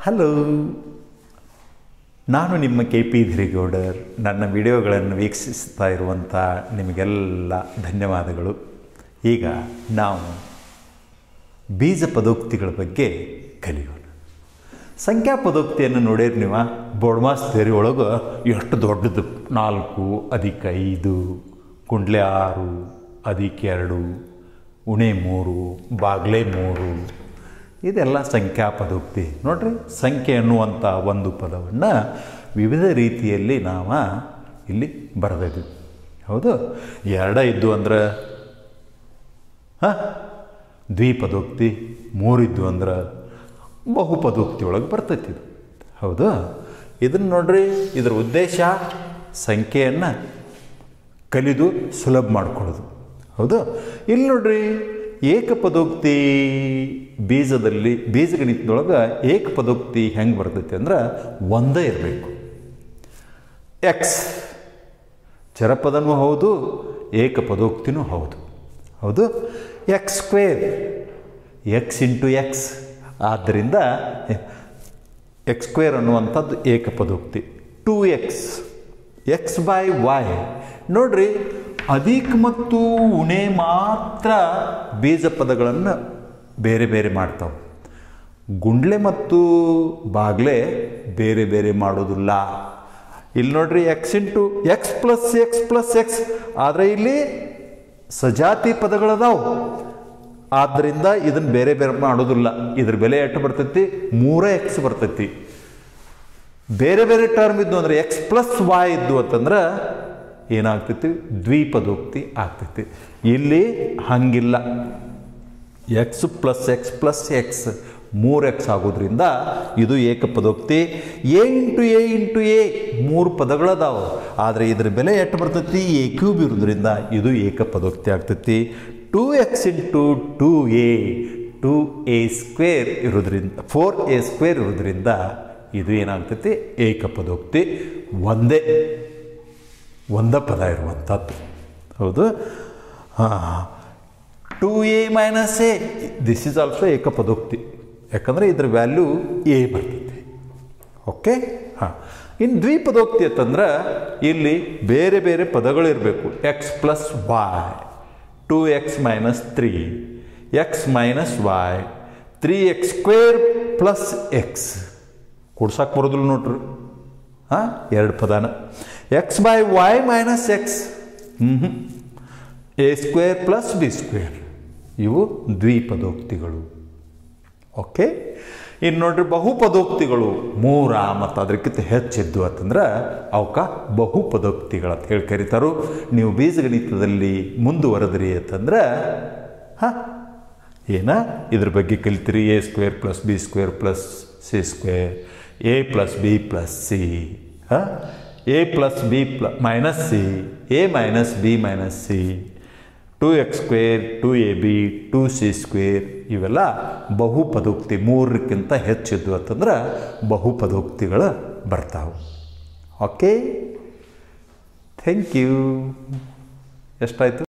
hello ನಾನು ನಿಮ್ಮ K P ಧಿರಿಗೌಡರ್ ನನ್ನ ವಿಡಿಯೋಗಳನ್ನು ವೀಕ್ಷಿಸ್ತಾ ಇರುವಂಥ ನಿಮಗೆಲ್ಲ ಧನ್ಯವಾದಗಳು ಈಗ ನಾವು ಬೀಜ ಪದೋಕ್ತಿಗಳ ಬಗ್ಗೆ ಕಲಿಯೋಣ ಸಂಖ್ಯಾ ಪದೋಕ್ತಿಯನ್ನು ನೋಡಿರಿ ನೀವು ಬೋಡ್ಮಾಸ್ ಥೇರಿ ಒಳಗೆ ಎಷ್ಟು ದೊಡ್ಡದು ನಾಲ್ಕು ಅಧಿಕ ಐದು ಕುಂಡ್ಲೆ ಆರು ಅಧಿಕ ಎರಡು ಉಣೆ ಮೂರು ಬಾಗ್ಲೆ ಮೂರು ಇದೆಲ್ಲ ಸಂಖ್ಯಾ ಪದೋಕ್ತಿ ನೋಡ್ರಿ ಸಂಖ್ಯೆ ಅನ್ನುವಂಥ ಒಂದು ಪದವನ್ನು ವಿವಿಧ ರೀತಿಯಲ್ಲಿ ನಾವು ಇಲ್ಲಿ ಬರೆದಿದ್ವಿ ಹೌದು ಎರಡ ಇದ್ದು ಅಂದ್ರೆ ಹಾಂ ದ್ವಿಪದೋಕ್ತಿ ಮೂರಿದ್ದು ಅಂದ್ರೆ ಬಹುಪದೋಕ್ತಿ ಒಳಗೆ ಬರ್ತೈತಿ ಇದು ಹೌದು ಇದನ್ನು ನೋಡ್ರಿ ಇದರ ಉದ್ದೇಶ ಸಂಖ್ಯೆಯನ್ನು ಕಲಿದು ಸುಲಭ ಮಾಡ್ಕೊಳ್ಳೋದು ಹೌದು ಇಲ್ಲಿ ನೋಡ್ರಿ ಏಕಪದೋಕ್ತಿ ಬೀಜದಲ್ಲಿ ಬೀಜಗಣಿತದೊಳಗೆ ಏಕಪದೋಕ್ತಿ ಹೆಂಗೆ ಬರ್ತೈತಿ ಅಂದ್ರೆ ಒಂದೇ ಇರಬೇಕು ಎಕ್ಸ್ ಚರಪದನೂ ಹೌದು ಏಕಪದೋಕ್ತಿನೂ ಹೌದು ಹೌದು x square x into x ಆದ್ದರಿಂದ ಎಕ್ಸ್ ಸ್ಕ್ವೇರ್ ಅನ್ನುವಂಥದ್ದು ಏಕಪದೋಕ್ತಿ two x x by y ನೋಡ್ರಿ ಅಧಿಕ ಮತ್ತು ಉಣೆ ಮಾತ್ರ ಬೀಜ ಪದಗಳನ್ನು ಬೇರೆ ಬೇರೆ ಮಾಡ್ತಾವೆ ಗುಂಡ್ಲೆ ಮತ್ತು ಬಾಗ್ಲೆ ಬೇರೆ ಬೇರೆ ಮಾಡೋದಿಲ್ಲ ಇಲ್ಲಿ ನೋಡ್ರಿ x into x plus x plus x ಆದರೆ ಇಲ್ಲಿ ಸಜಾತಿ ಪದಗಳದಾವು ಆದ್ದರಿಂದ ಇದನ್ನು ಬೇರೆ ಬೇರೆ ಮಾಡೋದಿಲ್ಲ ಇದ್ರ ಬೆಲೆ ಎಷ್ಟು ಬರ್ತೈತಿ ಮೂರೇ ಎಕ್ಸ್ ಬರ್ತೈತಿ ಬೇರೆ ಬೇರೆ ಟರ್ಮ್ ಇದ್ದು ಅಂದರೆ ಎಕ್ಸ್ ಪ್ಲಸ್ ವಾಯ್ ಇದ್ದು ಅಂತಂದ್ರೆ ಏನಾಗ್ತೈತಿ ದ್ವಿಪದೋಕ್ತಿ ಆಗ್ತೈತಿ ಇಲ್ಲಿ ಹಂಗಿಲ್ಲ x plus x plus x ಮೂರು ಎಕ್ಸ್ ಆಗೋದ್ರಿಂದ ಇದು ಏಕಪದೋಕ್ತಿ a into a into a ಮೂರು ಪದಗಳದಾವು ಆದರೆ ಇದ್ರ ಬೆಲೆ ಎಷ್ಟು ಬರ್ತೈತಿ ಎ ಕ್ಯೂಬ್ ಇರೋದ್ರಿಂದ ಇದು ಏಕಪದೋಕ್ತಿ ಆಗ್ತೈತಿ two x into two a two a square ಇರೋದ್ರಿಂದ ಫೋರ್ ಎ ಸ್ಕ್ವೇರ್ ಇರೋದ್ರಿಂದ ಇದು ಏನಾಗ್ತೈತಿ ಏಕಪದೋಕ್ತಿ ಒಂದೇ ಒಂದ ಪದ ಇರುವಂಥದ್ದು ಹೌದು ಹಾಂ two a minus a this is also ಏಕಪದೋಕ್ತಿ ಯಾಕಂದರೆ ಇದ್ರ ವ್ಯಾಲ್ಯೂ ಎ ಬರ್ತೈತಿ ಓಕೆ ಹಾಂ ಇನ್ನು ದ್ವಿಪದೋಕ್ತಿ ಅಂತಂದ್ರೆ ಇಲ್ಲಿ ಬೇರೆ ಬೇರೆ ಪದಗಳಿರಬೇಕು x plus y two x minus three x minus y three x square plus x ಕೊಡ್ಸಕ್ಕೆ ಬರೋದಿಲ್ಲ ನೋಡ್ರಿ ಹಾಂ ಎರಡು ಪದಾನ x by y minus x ಹ್ಞೂ a square plus b square ಇವು ದ್ವಿಪದೋಕ್ತಿಗಳು ಓಕೆ ಇನ್ನು ನೋಡ್ರಿ ಬಹುಪದೋಕ್ತಿಗಳು ಮೂರ ಮತ್ತು ಅದಕ್ಕಿಂತ ಹೆಚ್ಚಿದ್ದು ಅಂತಂದ್ರೆ ಅವಕ್ಕ ಬಹುಪದೋಕ್ತಿಗಳು ಅಂತ ಹೇಳಿ ಕರೀತಾರು ನೀವು ಬೀಜಗಣಿತದಲ್ಲಿ ಮುಂದುವರೆದ್ರಿ ಅಂತಂದ್ರೆ ಹಾಂ ಏನ ಇದ್ರ ಬಗ್ಗೆ ಕಲಿತೀರಿ a square plus b square plus c square a plus b plus c ಹಾಂ a plus b plus minus c a minus b minus c two x square two a b two c square ಇವೆಲ್ಲ ಬಹುಪದೋಕ್ತಿ ಮೂರಕ್ಕಿಂತ ಹೆಚ್ಚಿದ್ದು ಅಂತಂದ್ರೆ ಬಹುಪದೋಕ್ತಿಗಳು ಬರ್ತಾವೆ okay thank you ಎಷ್ಟಾಯಿತು